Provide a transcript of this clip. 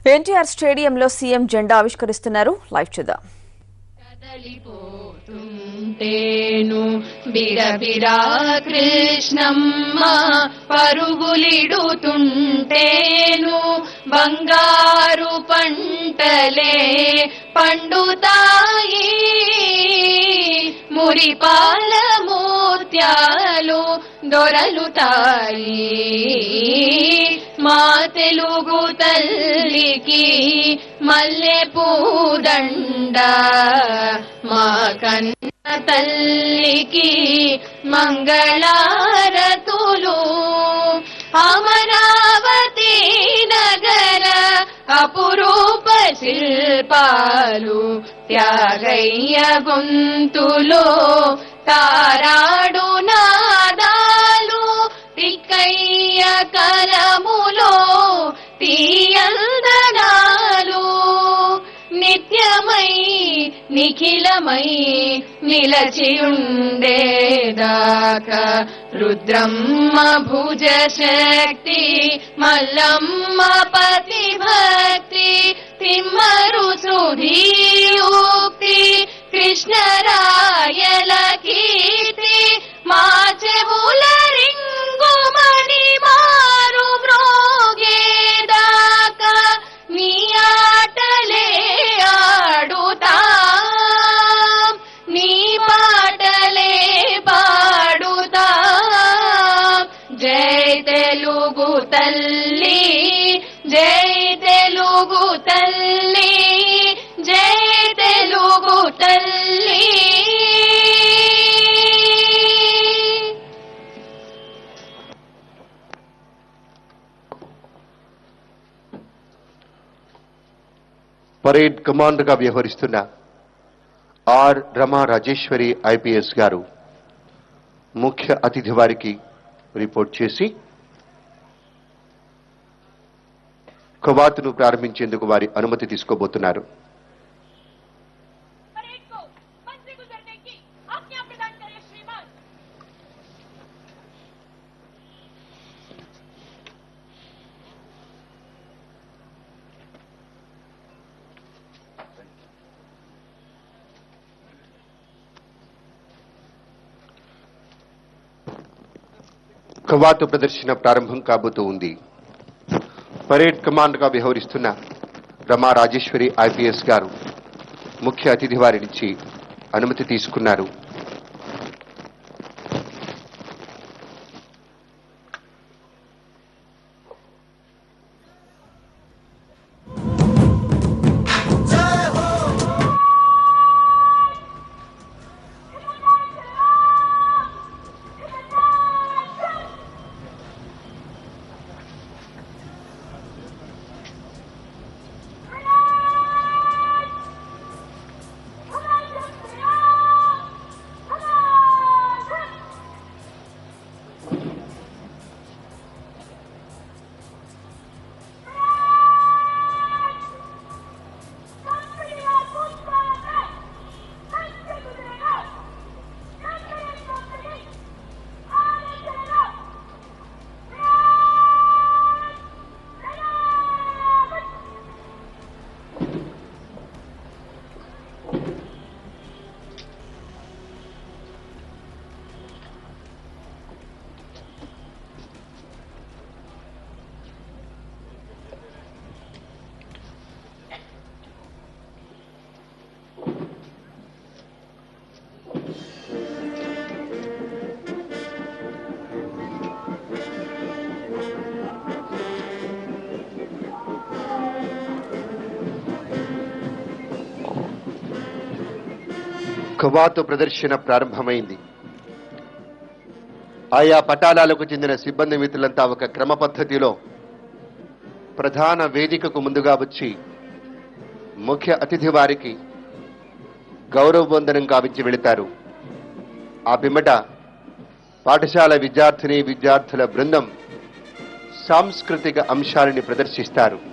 ఎన్టీఆర్ స్టేడియంలో సీఎం జెండా ఆవిష్కరిస్తున్నారు లైవ్ చూద్దాం కదలిపోతుంటేను బిరబిరా కృష్ణమ్మ పరుగులిడుతుంటేను బంగారు పంటలే పండుతాయి మురిపాల మోత్యాలు దొరలుతాయి మా తెలుగు తల్లికి మల్లె పూదండ మా కన్న తల్లికి మంగళారతులు అమరావతి నగర అపురూప శిల్పాలు త్యాగయ్య గొంతులో తారాడు నాదాలు తిక్కయ్య కలములో తీయందనాలు నిత్యమై నిఖిలమై నిలచియుండేదాకా రుద్రమ్మ భుజ శక్తి మల్లమ్మ పతి భక్తి తిమ్మరు సుధీయుక్తి కృష్ణరాయల కీర్తి మా చెవుల రింగుమణి మారు మ్రోగేదాకా నీ ఆటలే ఆడుతాం నీ పాటలే పాడుతాం జై తెలుగు తల్లి జై తెలుగు తల్లి జై తెలుగు తల్లి పరేడ్ కమాండర్ గా వ్యవహరిస్తున్న ఆర్ రమా రాజేశ్వరి ఐపీఎస్ గారు ముఖ్య అతిథి వారికి రిపోర్ట్ చేసి కవాతును ప్రారంభించేందుకు వారి అనుమతి తీసుకోబోతున్నారు परेड को मंत्री गुजरने की आज्ञा प्रदान करें श्रीमान కవాతు ప్రదర్శన ప్రారంభం కాబోతూ ఉంది పరేడ్ కమాండర్ గా వ్యవహరిస్తున్న రమా రాజేశ్వరి ఐపీఎస్ గారు ముఖ్య అతిథి వారి నుంచి అనుమతి తీసుకున్నారు కవాతు ప్రదర్శన ప్రారంభమైంది ఆయా పటాలాలకు చెందిన సిబ్బంది మిత్రులంతా ఒక క్రమ పద్ధతిలో ప్రధాన వేదికకు ముందుగా వచ్చి ముఖ్య అతిథి వారికి గౌరవ వందనం గావించి వెళతారు ఆ పిమ్మట పాఠశాల విద్యార్థిని విద్యార్థుల బృందం సాంస్కృతిక అంశాలని ప్రదర్శిస్తారు